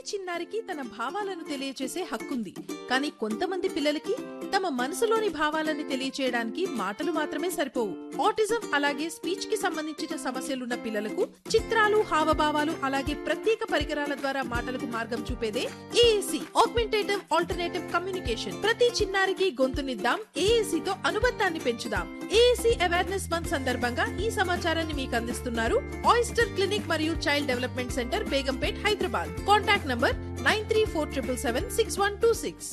చిన్నారికి తన భావాలను తెలియచేసే హక్కుంది కానీ కొంతమంది పిల్లలకి తమ మనసులోని భావాలని తెలియచేయడానికి మాటలు మాత్రమే సరిపోవు ఆటిజం అలాగే స్పీచ్ కి సంబంధించిన సమస్యలున్న పిల్లలకు చిత్రాలు హావభావాలు అలాగే ప్రత్యేక పరికరాల ద్వారా మాటలకు మార్గం చూపేదే ఏఏసి ఆగ్మెంటేటివ్ ఆల్టర్నేటివ్ కమ్యూనికేషన్ ప్రతి చిన్నారికి గొంతునిద్దాం ఏఏసి తో అనుబంధాన్ని పెంచుదాం ఏఏసి అవేర్నెస్ మంత్ సందర్భంగా ఈ సమాచారాన్ని మీకు అందిస్తున్నారు ఆయిస్టర్ క్లినిక్ మరియు child development centre Begumpet Hyderabad contact number nine three four triple seven six one two six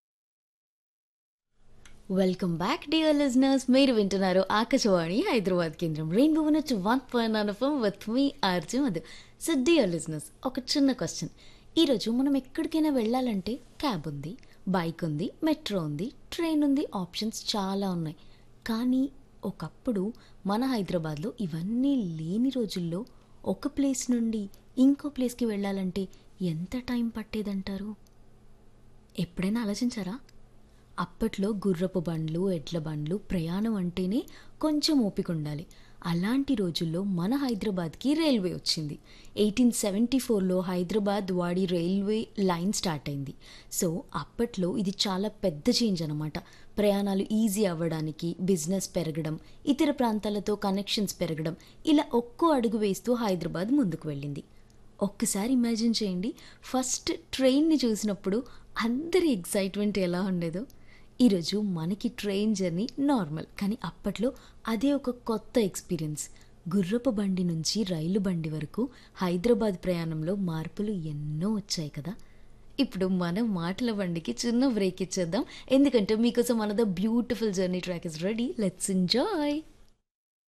welcome back dear listeners మీరు వింటున్నారు ఆకాశవాణి హైదరాబాద్ కేంద్రం రెయిన్బో నుంచి one point nine FM with మీ RJ Madhu so dear listeners ఒక చిన్న క్వశ్చన్ ఈరోజు మనం ఎక్కడికైనా వెళ్ళాలంటే క్యాబ్ ఉంది బైక్ ఉంది మెట్రో ఉంది ట్రైన్ ఉంది ఆప్షన్స్ చాలా ఉన్నాయి కానీ ఒకప్పుడు మన హైదరాబాద్లో ఇవన్నీ లేని రోజుల్లో ఒక ప్లేస్ నుండి ఇంకో ప్లేస్కి వెళ్ళాలంటే ఎంత టైం పట్టేదంటారు ఎప్పుడైనా ఆలోచించారా అప్పట్లో గుర్రపు బండ్లు ఎడ్ల బండ్లు ప్రయాణం అంటేనే కొంచెం ఓపిక ఉండాలి అలాంటి రోజుల్లో మన హైదరాబాద్కి రైల్వే వచ్చింది ఎయిటీన్ సెవెంటీ ఫోర్లో Hyderabad Wadi railway line start అయింది సో అప్పట్లో ఇది చాలా పెద్ద చేంజ్ అనమాట ప్రయాణాలు ఈజీ అవ్వడానికి బిజినెస్ పెరగడం ఇతర ప్రాంతాలతో కనెక్షన్స్ పెరగడం ఇలా ఒక్కో అడుగు వేస్తూ హైదరాబాద్ ముందుకు వెళ్ళింది ఒక్కసారి ఇమాజిన్ చేయండి ఫస్ట్ ట్రైన్ని చూసినప్పుడు అందరి ఎగ్జైట్మెంట్ ఎలా ఉండేదో ఈరోజు మనకి ట్రైన్ జర్నీ నార్మల్ కానీ అప్పట్లో అదే ఒక కొత్త ఎక్స్పీరియన్స్ గుర్రపు బండి నుంచి రైలు బండి వరకు హైదరాబాద్ ప్రయాణంలో మార్పులు ఎన్నో వచ్చాయి కదా ఇప్పుడు మనం మాటల బండికి చిన్న బ్రేక్ ఇచ్చేద్దాం ఎందుకంటే మీకోసం మనద beautiful journey track is ready let's enjoy